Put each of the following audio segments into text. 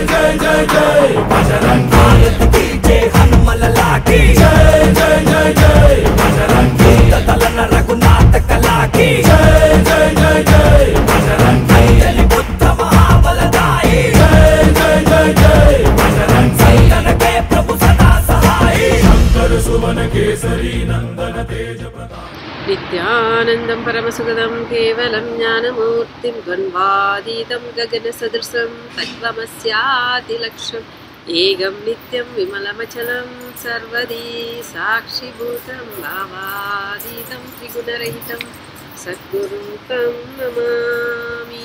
जय जय जय बजरंग भारत की जय हनुमल लाठी जय जय जय जय बजरंग दलन रघुनाथ कला की जय जय जय जय बजरंग अंजलि बुद्ध महाबलदाई जय जय जय जय बजरंग संतन के प्रभु सदा सहाय शंकर सुवन केसरी नंदन तेज प्रताप नित्यानन्दं परमसुखदं केवलं ज्ञानमूर्तिं द्वन्द्वातीतं गगनसदृशं तत्त्वमस्यातिलक्ष्यम् एकं नित्यं विमलमचलं सर्वदी साक्षिभूतं भावातीतं त्रिगुणरहितं सद्गुरुं तं नमामि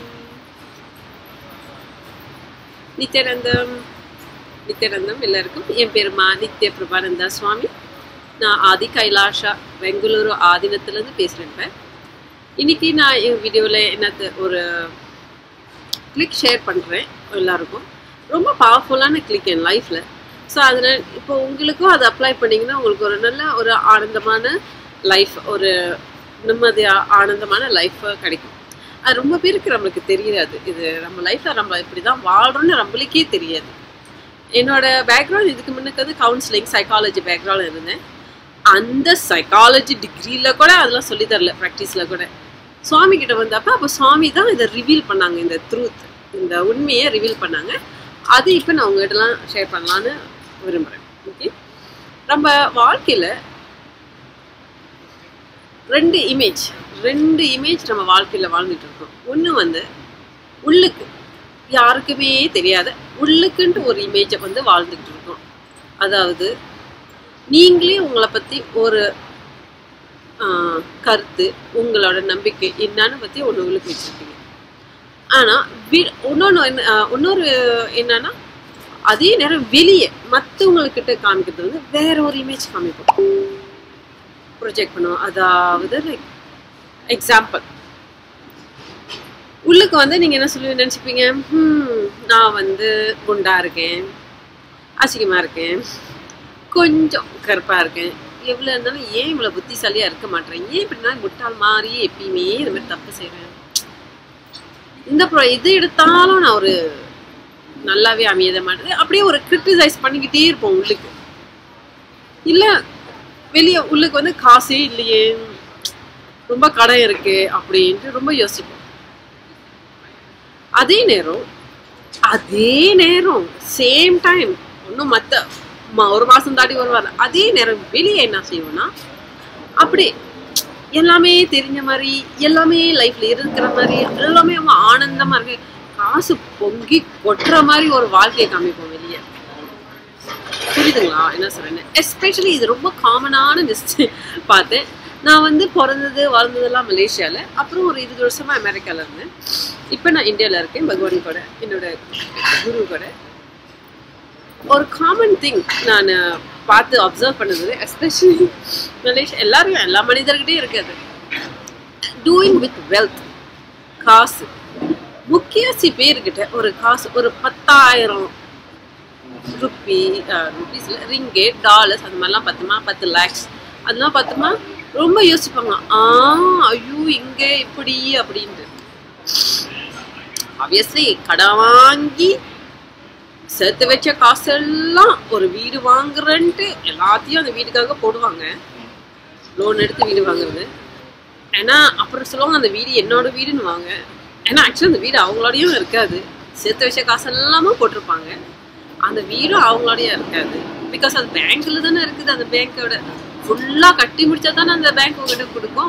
நித்யானந்தம் நித்யானந்தம் எல்லாருக்கும் என் பேர் மா நித்ய பிரபானந்தா சுவாமி நான் ஆதி கைலாஷா பெங்களூரு ஆதீனத்துலேருந்து பேசுகிறேன் இப்போ இன்னைக்கு நான் என் வீடியோவில் என்னது ஒரு கிளிக் ஷேர் பண்ணுறேன் எல்லாருக்கும் ரொம்ப பவர்ஃபுல்லான கிளிக் என் லைஃப்பில் ஸோ அதனால் இப்போ உங்களுக்கும் அதை அப்ளை பண்ணிங்கன்னா உங்களுக்கு ஒரு நல்ல ஒரு ஆனந்தமான லைஃப் ஒரு நிம்மதியாக ஆனந்தமான லைஃப் கிடைக்கும் அது ரொம்ப பேருக்கு நம்மளுக்கு தெரியாது இது நம்ம லைஃப்பில் நம்ம இப்படி தான் வாழ்கிறோன்னு நம்மளுக்கே தெரியாது என்னோட பேக்ரவுண்ட் இதுக்கு முன்னுக்கு வந்து கவுன்சிலிங் சைக்காலஜி பேக்ரவுண்ட் இருந்தேன் அந்த சைக்காலஜி டிகிரியில் கூட அதெல்லாம் சொல்லி தரல ப்ராக்டிஸில் கூட சுவாமி கிட்ட வந்தப்ப அப்போ சுவாமி தான் இதை ரிவீல் பண்ணாங்க இந்த ட்ரூத் இந்த உண்மையை ரிவீல் பண்ணாங்க அது இப்போ நான் உங்ககிட்டலாம் ஷேர் பண்ணலான்னு விரும்புகிறேன் ஓகே நம்ம வாழ்க்கையில் ரெண்டு இமேஜ் ரெண்டு இமேஜ் நம்ம வாழ்க்கையில் வாழ்ந்துட்டு இருக்கோம் ஒன்று வந்து உள்ளுக்கு யாருக்குமே தெரியாத உள்ளுக்குன்ட்டு ஒரு இமேஜை வந்து வாழ்ந்துட்டு இருக்கோம் அதாவது நீங்களே உங்களை பற்றி ஒரு ஆஹ், கருத்து உங்களோட நம்பிக்கை என்னன்னு பற்றி ஒன்று உள்ளுக்கு வச்சுருப்பீங்க ஆனால் வி இன்னொன்று என்ன ஆஹ், இன்னொரு என்னன்னா அதே நேரம் வெளியே மற்றவங்கக்கிட்ட காமிக்கிறது வந்து வேற ஒரு இமேஜ் காமிப்போம் ப்ரொஜெக்ட் பண்ணுவோம் அதாவது லைக் எக்ஸாம்பிள் உள்ளுக்கு வந்து நீங்கள் என்ன சொல்லி நினச்சிப்பீங்க "ஹம், நான் வந்து குண்டா இருக்கேன் அசிங்கமாக இருக்கேன் கொஞ்சம் கருப்பாக இருக்கேன் எவ்வளோ இருந்தாலும் ஏன் இவ்வளோ புத்திசாலியாக இருக்க மாட்டேறேன் ஏன் இப்படி நான் முட்டாள் மாதிரியே எப்பயுமே இந்த மாதிரி தப்பு செய்கிறேன் இந்த ப்ரோ இது எடுத்தாலும் நான் ஒரு நல்லாவே அமையத மாட்டேன் அப்படியே ஒரு கிரிட்டிசைஸ் பண்ணிக்கிட்டே இருப்போம் உள்ளுக்கு இல்லை வெளியே உள்ளுக்கு வந்து காசே இல்லையே ரொம்ப கடன் இருக்கு அப்படின்ட்டு ரொம்ப யோசிப்போம் அதே நேரம் அதே நேரம் சேம் டைம் ஒன்றும் மற்ற ஒரு மாதம் தாண்டி வருவார் அதே நேரம் வெளியே என்ன செய்வோம்னா அப்படி எல்லாமே தெரிஞ்ச மாதிரி எல்லாமே லைஃப்ல இருக்கிற மாதிரி எல்லாமே அவங்க ஆனந்தமா இருக்கு காசு பொங்கி கொட்டுற மாதிரி ஒரு வாழ்க்கையை காமிப்போம் வெளியே புரியுதுங்களா என்ன சொல்றேன்னு எஸ்பெஷலி இது ரொம்ப காமனான மிஸ்டேக் பார்த்தேன் நான் வந்து பிறந்தது வளர்ந்ததெல்லாம் மலேசியாவில் அப்புறம் ஒரு இருபது வருஷமா அமெரிக்காவில் இருந்தேன் இப்போ நான் இந்தியாவில் இருக்கேன் பகவான் கூட என்னோட குரு கூட ஒரு காமன் திங் நான் பார்த்து அப்சர்வ் பண்ணது எஸ்பெஷலி மலேசியா எல்லாரும் எல்லா மனிதர்கிட்டையும் இருக்குது டூயிங் வித் வெல்த் காசு முக்கியசி பேர்கிட்ட ஒரு காசு ஒரு பத்தாயிரம் ருப்பி ருப்பீஸில் ரிங்கே டாலர்ஸ் அந்த மாதிரிலாம் பத்துமா பத்து லேக்ஸ் அதெல்லாம் பத்துமா ரொம்ப யோசிப்பாங்க ஆ ஐயோ இங்கே இப்படி அப்படின்ட்டு ஆப்வியஸ்லி கடன் வாங்கி சேர்த்து வச்ச காசெல்லாம் ஒரு வீடு வாங்குறேன்ட்டு எல்லாத்தையும் அந்த வீட்டுக்காக போடுவாங்க லோன் எடுத்து வீடு வாங்குறது ஏன்னா அப்புறம் சொல்லுவாங்க அந்த வீடு என்னோட வீடுன்னு வாங்க ஏன்னா ஆக்சுவலி அந்த வீடு அவங்களோடையும் இருக்காது சேர்த்து வச்ச காசு எல்லாமே போட்டிருப்பாங்க அந்த வீடும் அவங்களோடய இருக்காது பிகாஸ் அது பேங்க்ல தானே இருக்குது அந்த பேங்க்கோட ஃபுல்லாக கட்டி முடிச்சா தானே அந்த பேங்க் உங்ககிட்ட கொடுக்கும்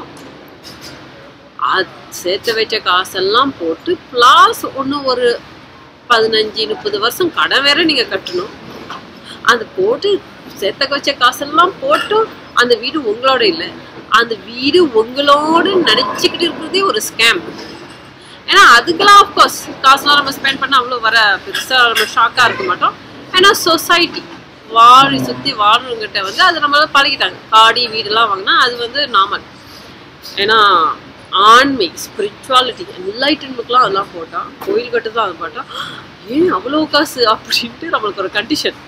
அது சேர்த்து வச்ச காசெல்லாம் போட்டு ப்ளாஸ் ஒன்று ஒரு பதினஞ்சு முப்பது வருஷம் கடன் வேற நீங்கள் கட்டணும் அது போட்டு சேர்த்த வச்ச காசெல்லாம் போட்டும் அந்த வீடு உங்களோட இல்லை அந்த வீடு உங்களோட நினச்சிக்கிட்டு இருக்கிறதே ஒரு ஸ்கேம் ஏன்னா அதுக்கெல்லாம் ஆஃப்கோர்ஸ் காசுலாம் நம்ம ஸ்பெண்ட் பண்ண அவ்வளோ வர பெருசாக நம்ம ஷாக்காக இருக்க மாட்டோம் ஏன்னா சொசைட்டி வாழி சுற்றி வாழ்றவங்கிட்ட வந்து அது நம்மளால பழகிட்டாங்க காடி வீடுலாம் வாங்கினா அது வந்து நார்மல் ஏன்னா ஆன்மீக ஸ்பிரிச்சுவாலிட்டி என்லைட்டன்மெண்ட்லாம் அதெல்லாம் போட்டால் கோயில் கட்டுறது அது போட்டால் ஏன் அவ்வளோ காசு அப்படின்ட்டு நம்மளுக்கு ஒரு கண்டிஷன்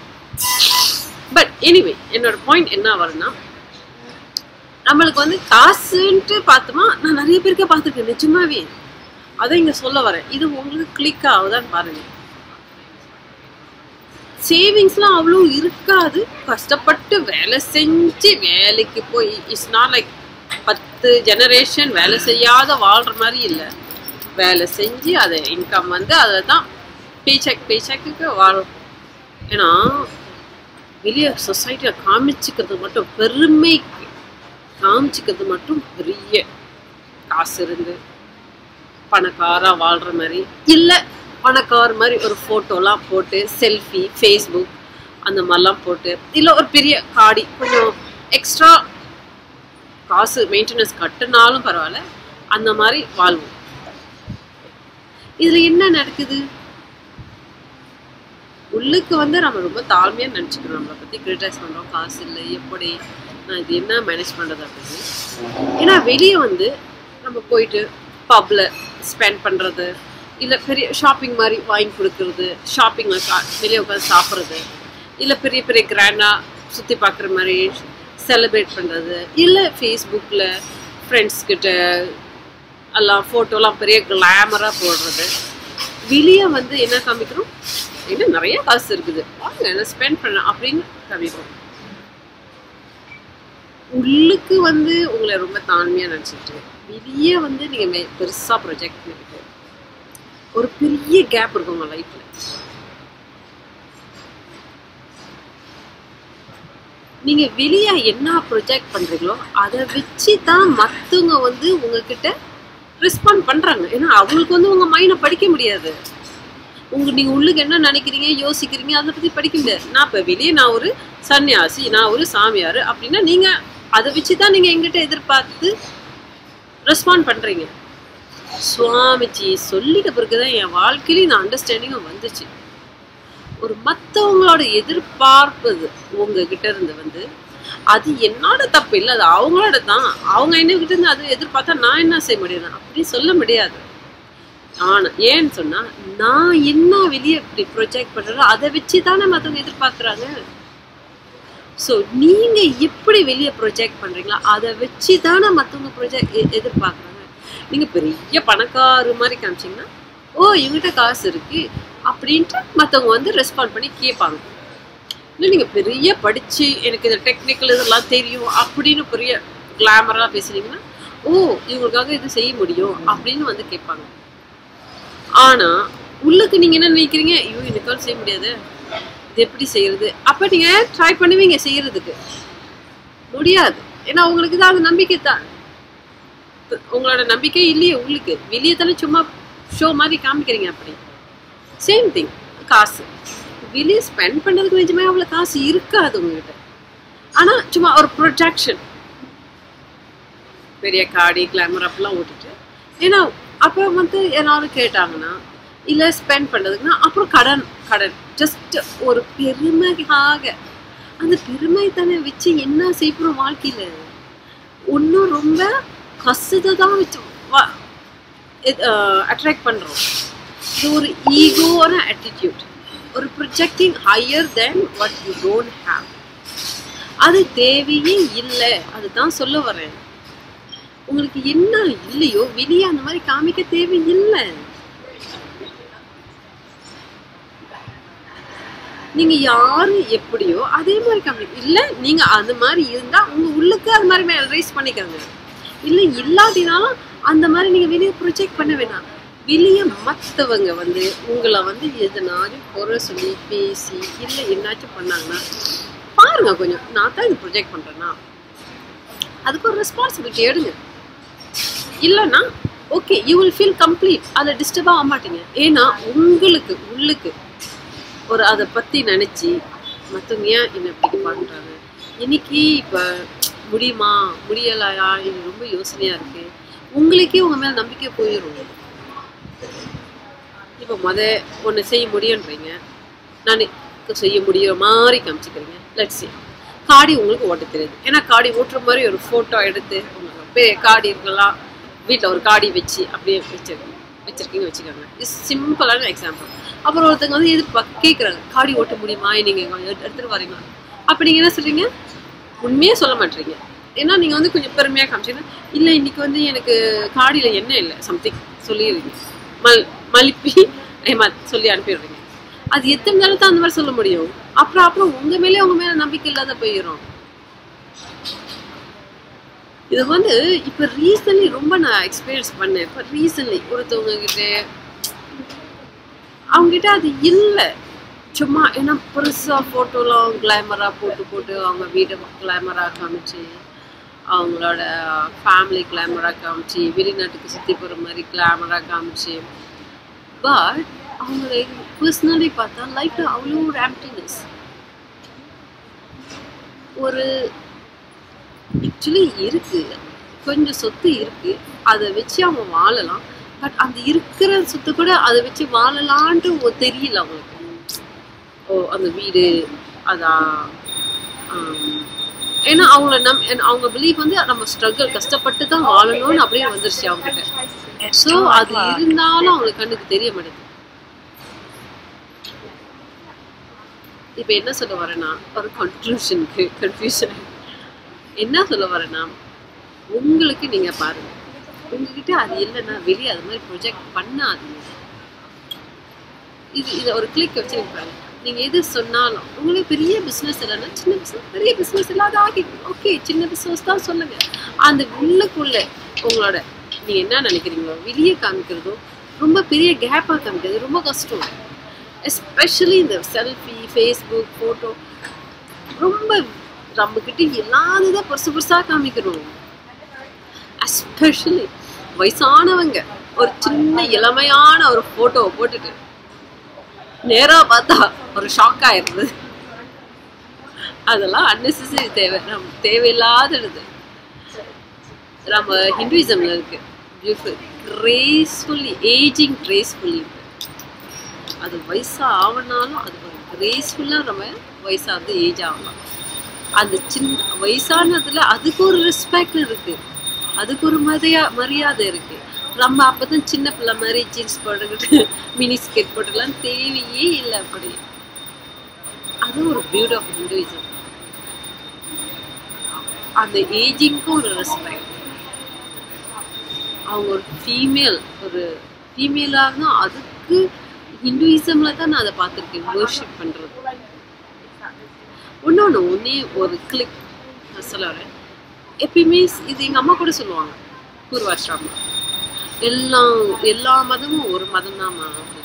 பட் எனிவே என்னோட பாயிண்ட் என்ன வரும்னா நம்மளுக்கு வந்து காசுன்ட்டு பார்த்தோமா நான் நிறைய பேருக்கே பார்த்துருக்கேன் நிஜமாவே அதை இங்கே சொல்ல வரேன் இது உங்களுக்கு கிளிக் ஆகுதான்னு பாருங்க சேவிங்ஸ்லாம் அவ்வளோ இருக்காது கஷ்டப்பட்டு வேலை செஞ்சு வேலைக்கு போய் இட்ஸ் நாட் லைக் பத்து ஜெனரேஷன் வேலை செய்யாத வாழ்கிற மாதிரி இல்லை வேலை செஞ்சு அதை இன்கம் வந்து அதில் தான் பேச்செக் பேச்செக்கு வாழும் ஏன்னா வெளியே சொசைட்டியில் காமிச்சிக்கிறது மட்டும் பெருமைக்கு காமிச்சிக்கிறது மட்டும் பெரிய காசு இருந்து பணக்காரா வாழ்கிற மாதிரி இல்லை பணக்கார மாதிரி ஒரு ஃபோட்டோலாம் போட்டு செல்ஃபி ஃபேஸ்புக் அந்த மாதிரிலாம் போட்டு இல்லை ஒரு பெரிய காடி கொஞ்சம் எக்ஸ்ட்ரா காசு மெயின்டெனன்ஸ் கட்டுனாலும் பரவாயில்ல அந்த மாதிரி வாழ்வோம் இதில் என்ன நடக்குது உள்ளுக்கு வந்து நம்ம ரொம்ப தாழ்மையாக நினச்சிக்கிறோம் நம்மளை பற்றி கிரிட்டிசைஸ் பண்ணுறோம் காசு இல்லை எப்படி நான் இது என்ன மேனேஜ் பண்ணுறது அப்படின்னு ஏன்னா வெளியே வந்து நம்ம போயிட்டு பப்பில் ஸ்பெண்ட் பண்ணுறது இல்லை பெரிய ஷாப்பிங் மாதிரி வாங்கி கொடுக்கறது ஷாப்பிங்கில் கா வெளியே உட்காந்து சாப்பிட்றது இல்லை பெரிய பெரிய கிராண்டாக சுற்றி பார்க்குற மாதிரி செலிப்ரேட் பண்ணுறது இல்லை ஃபேஸ்புக்கில் ஃப்ரெண்ட்ஸ் கிட்ட எல்லாம் ஃபோட்டோலாம் பெரிய கிளாமராக போடுறது வெளியே வந்து என்ன காமிக்கிறோம் என்ன நிறைய காசு இருக்குது வாங்க என்ன ஸ்பெண்ட் பண்ண அப்படின்னு காமிக்கிறோம் உள்ளுக்கு வந்து உங்களை ரொம்ப தாழ்மையாக நினச்சிட்டு வெளியே வந்து நீங்கள் பெருசாக ப்ரொஜெக்ட் பண்ணிட்டு ஒரு பெரிய கேப் இருக்கும் உங்கள் லைஃப்பில் நீங்க வெளியே என்ன ப்ரொஜெக்ட் பண்றீங்களோ அதை வச்சு தான் மற்றவங்க வந்து உங்ககிட்ட ரெஸ்பாண்ட் பண்றாங்க ஏன்னா அவங்களுக்கு வந்து உங்க மைண்டை படிக்க முடியாது உங்க நீங்க உள்ளுக்கு என்ன நினைக்கிறீங்க யோசிக்கிறீங்க அதை பத்தி படிக்க முடியாது நான் இப்ப வெளியே நான் ஒரு சன்னியாசி நான் ஒரு சாமியார் அப்படின்னா நீங்க அதை வச்சு தான் நீங்க எங்கிட்ட எதிர்பார்த்து ரெஸ்பாண்ட் பண்றீங்க சுவாமிஜி சொல்லிட்ட பிறகுதான் என் வாழ்க்கையில இந்த அண்டர்ஸ்டாண்டிங்கும் வந்துச்சு ஒரு மற்றவங்களோட எதிர்பார்ப்பது உங்ககிட்ட இருந்து வந்து அது என்னோட தப்பு இல்லை அது அவங்களோட தான் அவங்க என்ன கிட்ட இருந்து அது எதிர்பார்த்தா நான் என்ன செய்ய முடியும் அப்படி சொல்ல முடியாது ஆனா ஏன்னு சொன்னா நான் என்ன வெளியே இப்படி ப்ரொஜெக்ட் பண்றேனோ அதை வச்சு தானே மற்றவங்க எதிர்பார்க்குறாங்க ஸோ நீங்க எப்படி வெளியே ப்ரொஜெக்ட் பண்றீங்களோ அதை வச்சு தானே மற்றவங்க ப்ரொஜெக்ட் எதிர்பார்க்குறாங்க நீங்க பெரிய பணக்காரு மாதிரி காமிச்சீங்கன்னா ஓ இவங்கிட்ட காசு இருக்கு அப்படின்ட்டு மற்றவங்க வந்து ரெஸ்பாண்ட் பண்ணி கேட்பாங்க இல்லை நீங்கள் பெரிய படித்து எனக்கு இந்த டெக்னிக்கல் இதெல்லாம் தெரியும் அப்படின்னு பெரிய கிளாமராக பேசுனீங்கன்னா ஓ இவங்களுக்காக இது செய்ய முடியும் அப்படின்னு வந்து கேட்பாங்க ஆனால் உள்ளுக்கு நீங்கள் என்ன நினைக்கிறீங்க ஐயோ எனக்கால் செய்ய முடியாது இது எப்படி செய்யறது அப்போ நீங்கள் ட்ரை பண்ணுவீங்க செய்யறதுக்கு முடியாது ஏன்னா உங்களுக்கு தான் அது நம்பிக்கை தான் உங்களோட நம்பிக்கை இல்லையே உங்களுக்கு வெளியே தானே சும்மா ஷோ மாதிரி காமிக்கிறீங்க அப்படி சேம் திங் காசு வெளியே ஸ்பெண்ட் பண்ணுறதுக்கு நிஜமே அவ்வளோ காசு இருக்காது உங்ககிட்ட ஆனால் சும்மா ஒரு ப்ரொஜெக்ஷன் பெரிய காடி கிளாமர் அப்படிலாம் ஓட்டிட்டு ஏன்னா அப்போ வந்து யாராவது கேட்டாங்கன்னா இல்லை ஸ்பெண்ட் பண்ணுறதுக்குன்னா அப்புறம் கடன் கடன் ஜஸ்ட் ஒரு பெருமைக்காக அந்த பெருமை தானே வச்சு என்ன செய்யப்படுறோம் வாழ்க்கையில் ஒன்றும் ரொம்ப கஷ்டத்தை தான் வச்சு அட்ராக்ட் பண்ணுறோம் இது ஒரு ஈகோவான ஆட்டிடியூட் ஒரு projecting higher then what you don't have அது தேவையே இல்லை அதுதான் சொல்ல வரேன் உங்களுக்கு என்ன இல்லையோ வெளியே அந்த மாதிரி காமிக்க தேவையில்லை நீங்க யாரு எப்படியோ அதே மாதிரி காமிக்க இல்ல நீங்க அது மாதிரி இருந்தா உங்க உள்ளுக்கு அது மாதிரி ரைஸ் பண்ணிக்கோங்க இல்ல இல்லாட்டினாலும் அந்த மாதிரி நீங்க வெளியே ப்ரொஜெக்ட் பண்ண வேணாம் வெளியே மற்றவங்க வந்து உங்களை வந்து எதனாலும் குறை சொல்லி பேசி இல்லை என்னாச்சும் பண்ணாங்கன்னா பாருங்க கொஞ்சம் நான் தான் இது ப்ரொஜெக்ட் பண்றேன்னா அதுக்கு ஒரு ரெஸ்பான்சிபிலிட்டி எடுங்க இல்லைன்னா okay you will feel complete அதை டிஸ்டர்ப் ஆக மாட்டீங்க ஏன்னா உங்களுக்கு உள்ளுக்கு ஒரு அதை பற்றி நினச்சி மற்றவங்க ஏன் என்ன இப்படி பண்ணுறாங்க இன்னைக்கு இப்போ முடியுமா முடியலையா இது ரொம்ப யோசனையாக இருக்கு உங்களுக்கே உங்கள் மேலே நம்பிக்கை போயிடும் இப்போ முத ஒன்று செய்ய முடியுன்றீங்க நான் செய்ய முடியுற மாதிரி காமிச்சிக்கிறீங்க லட்ஸ் காடி உங்களுக்கு ஓட்ட தெரியுது ஏன்னா காடி ஓட்டுற மாதிரி ஒரு ஃபோட்டோ எடுத்து உங்களுக்கு பெரிய காடி இருக்கலாம் வீட்டில் ஒரு காடி வச்சு அப்படியே வச்சிருக்கீங்க வச்சிருக்கீங்க வச்சுக்கோங்க இது சிம்பிளான எக்ஸாம்பிள் அப்புறம் ஒருத்தங்க வந்து எதிர்பார்க்க கேட்குறாங்க காடி ஓட்ட முடியுமா நீங்கள் கொஞ்சம் எடுத்துகிட்டு வரீங்களா அப்போ நீங்கள் என்ன சொல்கிறீங்க உண்மையே சொல்ல மாட்டீங்க ஏன்னா நீங்கள் வந்து கொஞ்சம் பெருமையாக காமிச்சீங்கன்னா இல்லை இன்னைக்கு வந்து எனக்கு காடியில் எண்ணெய் இல்லை சம்திங் சொல்லிடுறீங்க மல் மலிப்பி ஏமா சொல்லி அனுப்பிடுறீங்க அது எத்தனை தடவை தான் அந்த மாதிரி சொல்ல முடியும் அப்புறம் அப்புறம் உங்க மேலே உங்க மேல நம்பிக்கை இல்லாத போயிடும் இது வந்து இப்ப ரீசன்லி ரொம்ப நான் எக்ஸ்பீரியன்ஸ் பண்ணேன் இப்ப ரீசன்லி ஒருத்தவங்க கிட்ட அவங்க கிட்ட அது இல்லை சும்மா ஏன்னா பெருசா போட்டோலாம் கிளாமரா போட்டு போட்டு அவங்க வீடை கிளாமரா காமிச்சு அவங்களோட ஃபேமிலி கிளாமரா காமிச்சு வெளிநாட்டுக்கு சுத்தி போற மாதிரி கிளாமரா காமிச்சு பட் அவங்களை பர்சனலி பார்த்தா லைஃப்ல அவ்வளோ ஒரு ஆம்டினஸ் ஒரு ஆக்சுவலி இருக்கு கொஞ்சம் சொத்து இருக்கு அதை வச்சு அவங்க வாழலாம் பட் அந்த இருக்கிற சொத்து கூட அதை வச்சு வாழலான்ட்டு ஒ- தெரியல அவங்களுக்கு ஓ அந்த வீடு அதான் ஆம். ஏன்னா அவங்கள நம் என்ன- அவங்க பிலீவ் வந்து நம்ம ஸ்ட்ரகிள் கஷ்டப்பட்டு தான் வாழணும்னு அப்படியே வந்துருச்சு அவங்க கிட்ட ஸோ அது இருந்தாலும் அவங்களுக்கு கண்ணுக்கு தெரிய மாட்டேங்குது இப்போ என்ன சொல்ல வரேன்னா ஒரு கன்க்ளூஷனுக்கு கன்ஃபியூஷன் என்ன சொல்ல வரேன்னா உங்களுக்கு நீங்க பாருங்க உங்ககிட்ட அது இல்லைன்னா வெளியே அது மாதிரி ப்ரொஜெக்ட் பண்ணாதீங்க இது இதை ஒரு கிளிக் வச்சு நீங்க பாருங்க நீங்க எது சொன்னாலும் உங்களுக்கு பெரிய பிசினஸ் இல்லைன்னா சின்ன பிசினஸ் பெரிய பிசினஸ் இல்லாத ஆகி ஓகே சின்ன பிசினஸ் தான் சொல்லுங்க அந்த உள்ளுக்குள்ள உங்களோட நீங்க என்ன நினைக்கிறீங்களோ வெளியே காமிக்கிறதும் ரொம்ப பெரிய கேப்பா காமிக்கிறது ரொம்ப கஷ்டம் எஸ்பெஷலி இந்த செல்ஃபி ஃபேஸ்புக் ஃபோட்டோ ரொம்ப நம்ம கிட்ட இல்லாததை பெருசு பெருசா காமிக்கிறோம் எஸ்பெஷலி வயசானவங்க ஒரு சின்ன இளமையான ஒரு போட்டோவை போட்டுட்டு நேரா பார்த்தா ஒரு ஷாக் ஆயிருது அதெல்லாம் அன்னெசரி தேவை நம்ம தேவையில்லாதது நம்ம ஹிந்துயிசம்ல இருக்கு பியூட்டிஃபுல் கிரேஸ்ஃபுல்லி ஏஜிங் கிரேஸ்ஃபுல்லி அது வயசா ஆவனாலும் அது ஒரு கிரேஸ்ஃபுல்லாக நம்ம வயசாவது ஏஜ் ஆகலாம் அந்த சின்ன வயசானதுல அதுக்கு ஒரு ரெஸ்பெக்ட் இருக்கு அதுக்கு ஒரு மரியா மரியாதை இருக்கு நம்ம அப்பதான் சின்ன பிள்ளை மாதிரி ஜீன்ஸ் போட்டுக்கிட்டு மினி ஸ்கெட் போட்டுலாம் தேவையே இல்லை அப்படி அது ஒரு பியூட் ஆஃப் ஹிந்துவிசம் அந்த ஏஜிங்க்கும் ஒரு ரெஸ்பெக்ட் அவங்க ஒரு ஃபீமேல் ஒரு ஃபீமேலாக இருந்தால் அதுக்கு ஹிந்துயிசம்ல தான் நான் அதை பார்த்துருக்கேன் வர்ஷிப் பண்றது இன்னொன்று ஒன்னே ஒரு கிளிக் நான் சொல்ல வரேன் எப்பயுமே இது எங்கள் அம்மா கூட சொல்லுவாங்க பூர்வாஷ்டிராமா எல்லா எல்லா மதமும் ஒரு மதம் தான்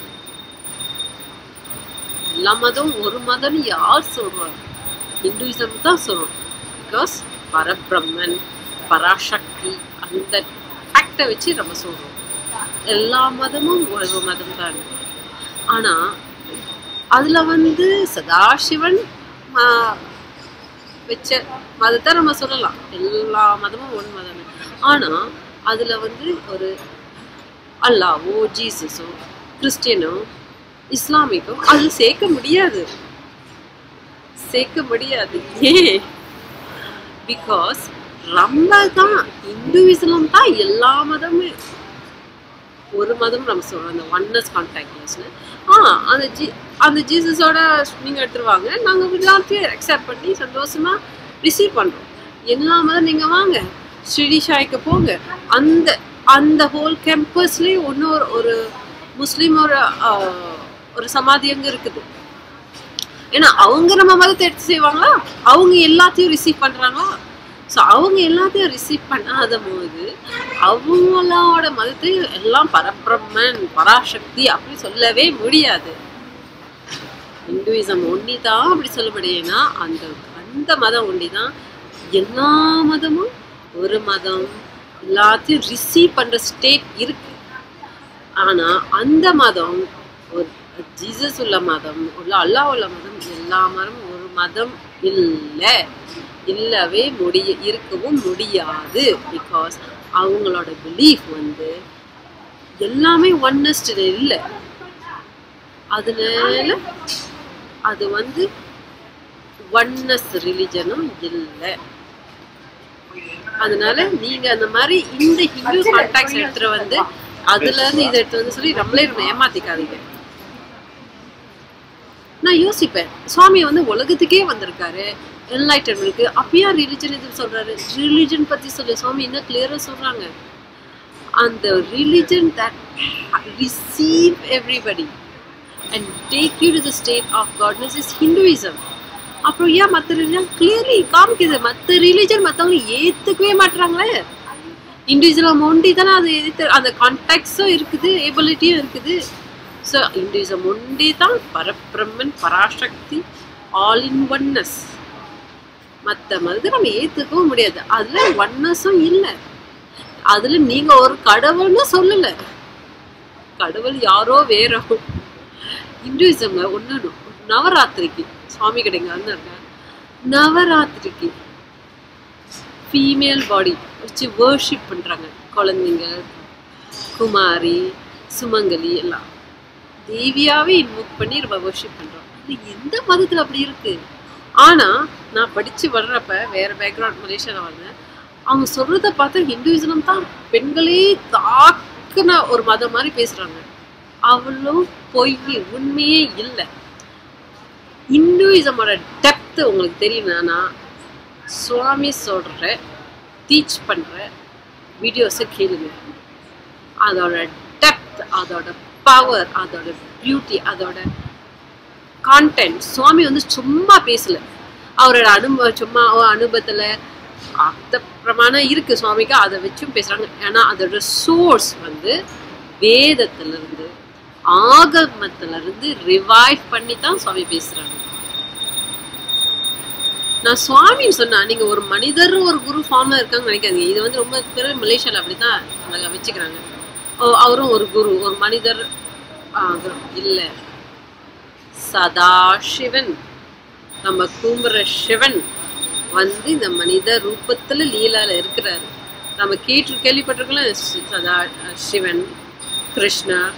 எல்லா மதமும் ஒரு மதம்னு யார் சொல்றாங்க ஹிந்துயிசம் தான் சொல்றோம் பிகாஸ் பரபிரம்மன் பராசக்தி அந்த ஃபேக்டை வச்சு நம்ம சொல்றோம் எல்லா மதமும் ஒரு மதம் தான் ஆனா அதுல வந்து சதாசிவன் ஆஹ், வச்ச மதத்தை நம்ம சொல்லலாம் எல்லா மதமும் ஒன் மதம் ஆனா அதுல வந்து ஒரு அல்லாவோ ஜீசஸோ கிறிஸ்டியனோ இஸ்லாமிக்கோ அது சேர்க்க முடியாது சேர்க்க முடியாது ஏன் பிகாஸ் நம்ம தான் இந்துவிசலம் தான் எல்லா மதமுமே ஒரு மதம் நம்ம சொல்றோம் அந்த ஒன்னஸ் கான்டாக்ட்லெஸ்னு ஆ அந்த ஜி அந்த ஜீசஸோட நீங்க எடுத்துருவாங்க நாங்க எல்லாத்தையும் அக்செப்ட் பண்ணி சந்தோஷமா ரிசீவ் பண்றோம் எல்லா மதம் நீங்க வாங்க ஸ்ரீடி ஷாய்க்கு போங்க அந்த அந்த ஹோல் கேம்பஸ்லயே இன்னொரு ஒரு முஸ்லீமோட ஆஹ், ஒரு சமாதி அங்க இருக்குது ஏன்னா அவங்க நம்ம மதத்தை எடுத்து செய்வாங்களா அவங்க எல்லாத்தையும் ரிசீவ் பண்றாங்களா ஸோ அவங்க எல்லாத்தையும் ரிசீவ் பண்ணாத போது அவங்களோட மதத்தை எல்லாம் பரபிரம்மன் பராசக்தி அப்படி சொல்லவே முடியாது இந்துவிசம் ஒண்டி தான் அப்படி சொல்ல முடியும்னா அந்த அந்த மதம் ஒண்டி தான் எல்லா மதமும் ஒரு மதம் எல்லாத்தையும் ரிசீவ் பண்ற ஸ்டேட் இருக்கு ஆனா அந்த மதம் ஒரு ஜீசஸ் உள்ள மதம் உள்ள அல்லாஹ் உள்ள மதம் எல்லா மதமும் ஒரு மதம் இல்லை இல்லவே முடிய இருக்கவும் முடியாது பிகாஸ் அவங்களோட பிலீஃப் வந்து எல்லாமே ஒன்னஸ்ட் இல்லை அதனால அது வந்து ஒன்னஸ் ரிலிஜனும் இல்லை அதனால நீங்க அந்த மாதிரி இந்த ஹிந்து கான்டாக்ட்ஸ் எடுத்துட்டு வந்து அதுல இருந்து இதை எடுத்து வந்து சொல்லி நம்மளே நம்ம ஏமாத்திக்காதீங்க நான் யோசிப்பேன் சுவாமி வந்து உலகத்துக்கே வந்திருக்காரு என்லைட்டன்மெண்ட்க்கு அப்பயா ரிலிஜன் இது சொல்றாரு ரிலிஜன் பத்தி சொல்லு சுவாமி இன்னும் கிளியரா சொல்றாங்க அந்த religion that receive everybody and take you to the state of godness is Hinduism அப்புறம் ஏன் மற்ற ரிலிஜன் கிளியர்லி காமிக்குது மற்ற ரிலிஜன் மற்றவங்க ஏற்றுக்கவே மாட்டுறாங்களே இண்டிவிஜுவல் ஒண்டி தானே அது எதிர்த்து அந்த கான்டாக்ட்ஸும் இருக்குது ஏபிலிட்டியும் இருக்குது ஸோ இண்டிவிஜுவல் ஒண்டி தான் Parabrahman Parashakti all in oneness மற்ற மருந்து நம்ம ஏற்றுக்கவும் முடியாது அதில் ஒன்னஸும் இல்லை அதில் நீங்கள் ஒரு கடவுள்னு சொல்லலை கடவுள் யாரோ வேறோ இந்துவிசம்ல ஒன்று நவராத்திரிக்கு சுவாமி கிடைங்க வந்து இருக்க நவராத்திரிக்கு ஃபீமேல் பாடி வச்சு வேர்ஷிப் பண்ணுறாங்க குழந்தைங்க குமாரி சுமங்கலி எல்லாம் தேவியாவே இன்வோக் பண்ணி நம்ம வேர்ஷிப் பண்ணுறோம் அது எந்த மதத்தில் அப்படி இருக்கு ஆனால் நான் படித்து வர்றப்ப வேற பேக்ரவுண்ட் மலேசியாவில் வந்தேன் அவங்க சொல்றத பார்த்தா ஹிந்துவிசம் தான் பெண்களே தாக்குன ஒரு மதம் மாதிரி பேசுறாங்க அவ்வளோ பொய் உண்மையே இல்லை இந்துவிசமோட டெப்த் உங்களுக்கு தெரியும்னா சுவாமி சொல்ற டீச் பண்ற வீடியோஸை கேளுங்க அதோட டெப்த் அதோட பவர் அதோட பியூட்டி அதோட கான்டென்ட் சுவாமி வந்து சும்மா பேசல அவரோட அனுபவம் சும்மா அவ அனுபவத்துல அந்த பிரமாணம் இருக்கு சுவாமிக்கு அதை வச்சும் பேசுறாங்க ஏன்னா அதோட சோர்ஸ் வந்து வேதத்துல இருந்து ஆகமத்துல இருந்து ரிவைவ் பண்ணி தான் சுவாமி பேசுறாங்க நான் சுவாமி சொன்னா நீங்க ஒரு மனிதர் ஒரு குரு ஃபார்ம்ல இருக்காங்க நினைக்காதீங்க இது வந்து ரொம்ப பேர் மலேசியால அப்படிதான் அவங்க வச்சுக்கிறாங்க ஓ, அவரும் ஒரு குரு ஒரு மனிதர் ஆ, குரு. இல்ல சதாசிவன் நம்ம கும்புற சிவன் வந்து இந்த மனித ரூபத்துல லீலால இருக்கிறாரு நம்ம கேட்டு கேள்விப்பட்டிருக்கலாம் சி- சதா சிவன் கிருஷ்ணர்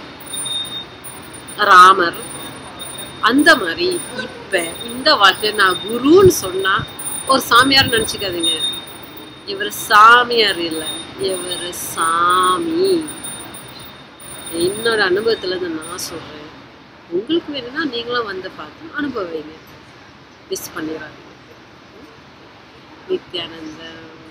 ராமர் அந்த மாதிரி இப்ப இந்த வாழ்க்கை நான் குருன்னு சொன்னா ஒரு சாமியார் நினைச்சுக்காதீங்க இவர் சாமியார் இல்லை இவர் சாமி என்னோட அனுபவத்துல இருந்து நான் சொல்றேன் உங்களுக்கு வேணும்னா நீங்களும் வந்து பார்த்து அனுபவிங்க மிஸ் பண்ணிடாதீங்க நித்யானந்தம்